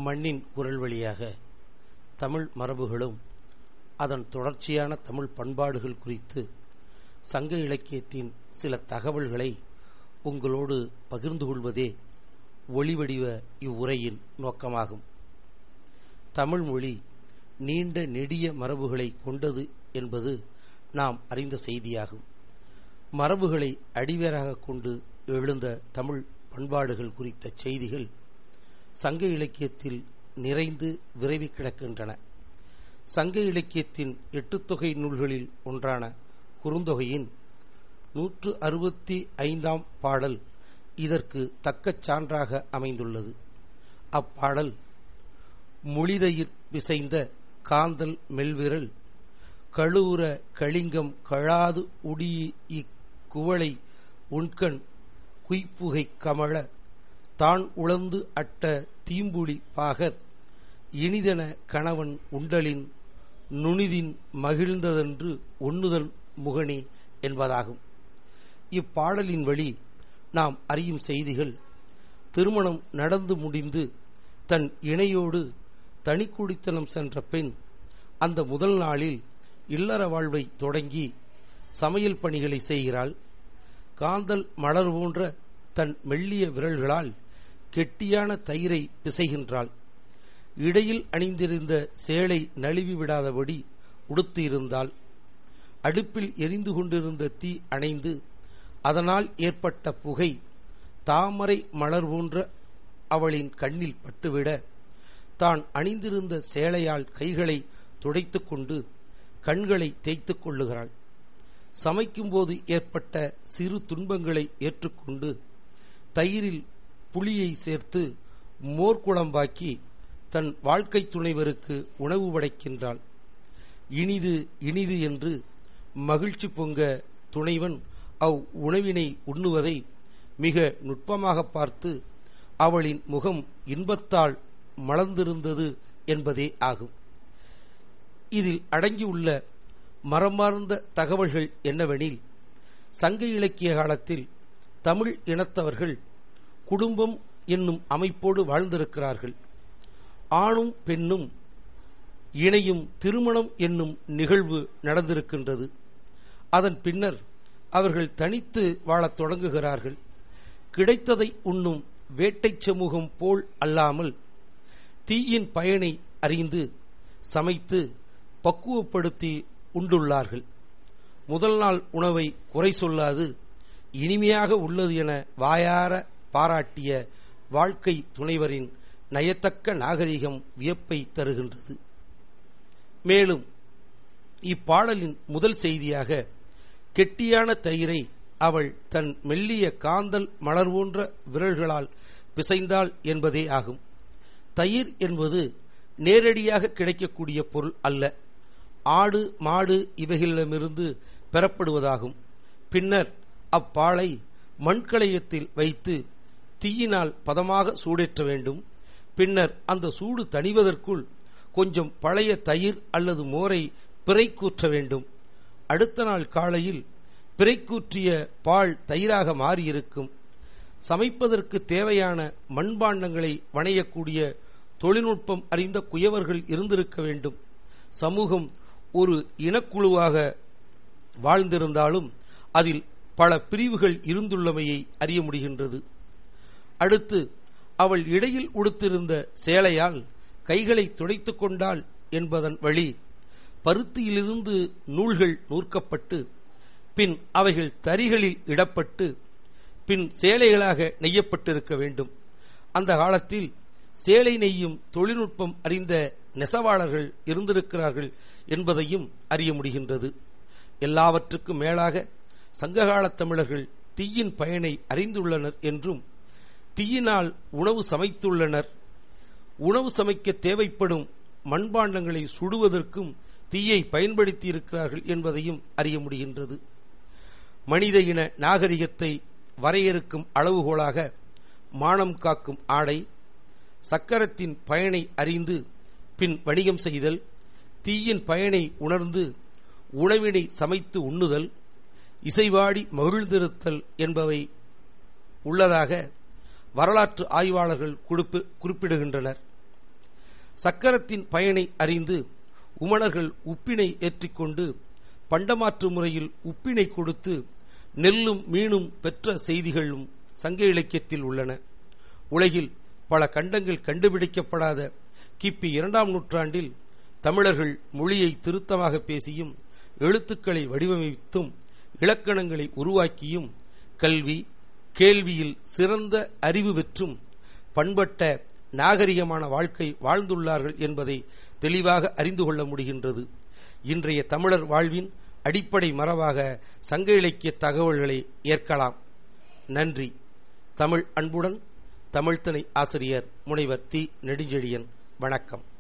மண்ணின் குரல் வழியாக தமிழ் மரபுகளும் அதன் தொடர்ச்சியான தமிழ் பண்பாடுகள் குறித்து சங்க இலக்கியத்தின் சில தகவல்களை உங்களோடு பகிர்ந்து கொள்வதே ஒளிவடிவ இவ்வுரையின் நோக்கமாகும் தமிழ் மொழி நீண்ட நெடிய மரபுகளை கொண்டது என்பது நாம் அறிந்த செய்தியாகும் மரபுகளை அடிவேராக கொண்டு எழுந்த தமிழ் பண்பாடுகள் குறித்த செய்திகள் சங்க இலக்கியத்தில் நிறைந்து விரைவி கிடக்கின்றன சங்க இலக்கியத்தின் எட்டுத்தொகை நூல்களில் ஒன்றான குறுந்தொகையின் நூற்று அறுபத்தி ஐந்தாம் பாடல் இதற்கு தக்கச் சான்றாக அமைந்துள்ளது அப்பாடல் மொழிதயிர் பிசைந்த காந்தல் மெல்விரல் கழுவுற களிங்கம் கழாது உடி இக்குவளை உண்கண் குய்ப்புகை கமழ தான் உழந்து அட்ட தீம்புளி பாகர் இனிதென கணவன் உண்டலின் நுனிதின் மகிழ்ந்ததென்று ஒண்ணுதல் முகனி என்பதாகும் இப்பாடலின் வழி நாம் அறியும் செய்திகள் திருமணம் நடந்து முடிந்து தன் இணையோடு தனிக்குடித்தனம் சென்ற பெண் அந்த முதல் நாளில் இல்லற வாழ்வை தொடங்கி சமையல் பணிகளை செய்கிறாள் காந்தல் மலர் போன்ற தன் மெல்லிய விரல்களால் கெட்டியான தயிரை பிசைகின்றாள் இடையில் அணிந்திருந்த சேலை நழுவி விடாதபடி உடுத்து இருந்தால் அடுப்பில் எரிந்து கொண்டிருந்த தீ அணைந்து அதனால் ஏற்பட்ட புகை தாமரை மலர் போன்ற அவளின் கண்ணில் பட்டுவிட தான் அணிந்திருந்த சேலையால் கைகளை துடைத்துக் கொண்டு கண்களை தேய்த்துக் கொள்ளுகிறாள் சமைக்கும்போது ஏற்பட்ட சிறு துன்பங்களை ஏற்றுக்கொண்டு தயிரில் புளியை சேர்த்து மோர்க்குழம்பாக்கி தன் வாழ்க்கை துணைவருக்கு உணவு படைக்கின்றாள் இனிது இனிது என்று மகிழ்ச்சி பொங்க துணைவன் அவ் உணவினை உண்ணுவதை மிக நுட்பமாக பார்த்து அவளின் முகம் இன்பத்தால் மலர்ந்திருந்தது என்பதே ஆகும் இதில் அடங்கியுள்ள மரமார்ந்த தகவல்கள் என்னவெனில் சங்க இலக்கிய காலத்தில் தமிழ் இனத்தவர்கள் குடும்பம் என்னும் அமைப்போடு வாழ்ந்திருக்கிறார்கள் ஆணும் பெண்ணும் இணையும் திருமணம் என்னும் நிகழ்வு நடந்திருக்கின்றது அதன் பின்னர் அவர்கள் தனித்து வாழத் தொடங்குகிறார்கள் கிடைத்ததை உண்ணும் வேட்டை சமூகம் போல் அல்லாமல் தீயின் பயனை அறிந்து சமைத்து பக்குவப்படுத்தி உண்டுள்ளார்கள் முதல் நாள் உணவை குறை சொல்லாது இனிமையாக உள்ளது என வாயார பாராட்டிய வாழ்க்கை துணைவரின் நயத்தக்க நாகரிகம் வியப்பை தருகின்றது மேலும் இப்பாடலின் முதல் செய்தியாக கெட்டியான தயிரை அவள் தன் மெல்லிய காந்தல் மலர் போன்ற விரல்களால் பிசைந்தாள் என்பதே ஆகும் தயிர் என்பது நேரடியாக கிடைக்கக்கூடிய பொருள் அல்ல ஆடு மாடு இவைகளிடமிருந்து பெறப்படுவதாகும் பின்னர் அப்பாலை மண்களையத்தில் வைத்து தீயினால் பதமாக சூடேற்ற வேண்டும் பின்னர் அந்த சூடு தணிவதற்குள் கொஞ்சம் பழைய தயிர் அல்லது மோரை பிறைக்கூற்ற வேண்டும் அடுத்த நாள் காலையில் பிறைக்கூற்றிய பால் தயிராக மாறியிருக்கும் சமைப்பதற்கு தேவையான மண்பாண்டங்களை வணையக்கூடிய தொழில்நுட்பம் அறிந்த குயவர்கள் இருந்திருக்க வேண்டும் சமூகம் ஒரு இனக்குழுவாக வாழ்ந்திருந்தாலும் அதில் பல பிரிவுகள் இருந்துள்ளமையை அறிய முடிகின்றது அடுத்து அவள் இடையில் உடுத்திருந்த சேலையால் கைகளை துடைத்துக் கொண்டாள் என்பதன் வழி பருத்தியிலிருந்து நூல்கள் நூற்கப்பட்டு பின் அவைகள் தறிகளில் இடப்பட்டு பின் சேலைகளாக நெய்யப்பட்டிருக்க வேண்டும் அந்த காலத்தில் சேலை நெய்யும் தொழில்நுட்பம் அறிந்த நெசவாளர்கள் இருந்திருக்கிறார்கள் என்பதையும் அறிய முடிகின்றது எல்லாவற்றுக்கும் மேலாக சங்ககாலத் தமிழர்கள் தீயின் பயனை அறிந்துள்ளனர் என்றும் தீயினால் உணவு சமைத்துள்ளனர் உணவு சமைக்க தேவைப்படும் மண்பாண்டங்களை சுடுவதற்கும் தீயை பயன்படுத்தி இருக்கிறார்கள் என்பதையும் அறிய முடிகின்றது மனித இன நாகரிகத்தை வரையறுக்கும் அளவுகோலாக மானம் காக்கும் ஆடை சக்கரத்தின் பயனை அறிந்து பின் வணிகம் செய்தல் தீயின் பயனை உணர்ந்து உணவினை சமைத்து உண்ணுதல் இசைவாடி மகிழ்ந்திருத்தல் என்பவை உள்ளதாக வரலாற்று ஆய்வாளர்கள் குறிப்பிடுகின்றனர் சக்கரத்தின் பயனை அறிந்து உமணர்கள் உப்பினை ஏற்றிக்கொண்டு பண்டமாற்று முறையில் உப்பினை கொடுத்து நெல்லும் மீனும் பெற்ற செய்திகளும் சங்க இலக்கியத்தில் உள்ளன உலகில் பல கண்டங்கள் கண்டுபிடிக்கப்படாத கிபி இரண்டாம் நூற்றாண்டில் தமிழர்கள் மொழியை திருத்தமாக பேசியும் எழுத்துக்களை வடிவமைத்தும் இலக்கணங்களை உருவாக்கியும் கல்வி கேள்வியில் சிறந்த அறிவு பெற்றும் பண்பட்ட நாகரிகமான வாழ்க்கை வாழ்ந்துள்ளார்கள் என்பதை தெளிவாக அறிந்து கொள்ள முடிகின்றது இன்றைய தமிழர் வாழ்வின் அடிப்படை மரபாக சங்க இலக்கிய தகவல்களை ஏற்கலாம் நன்றி தமிழ் அன்புடன் தமிழ்த்தனை ஆசிரியர் முனைவர் தி நெடுஞ்செழியன் வணக்கம்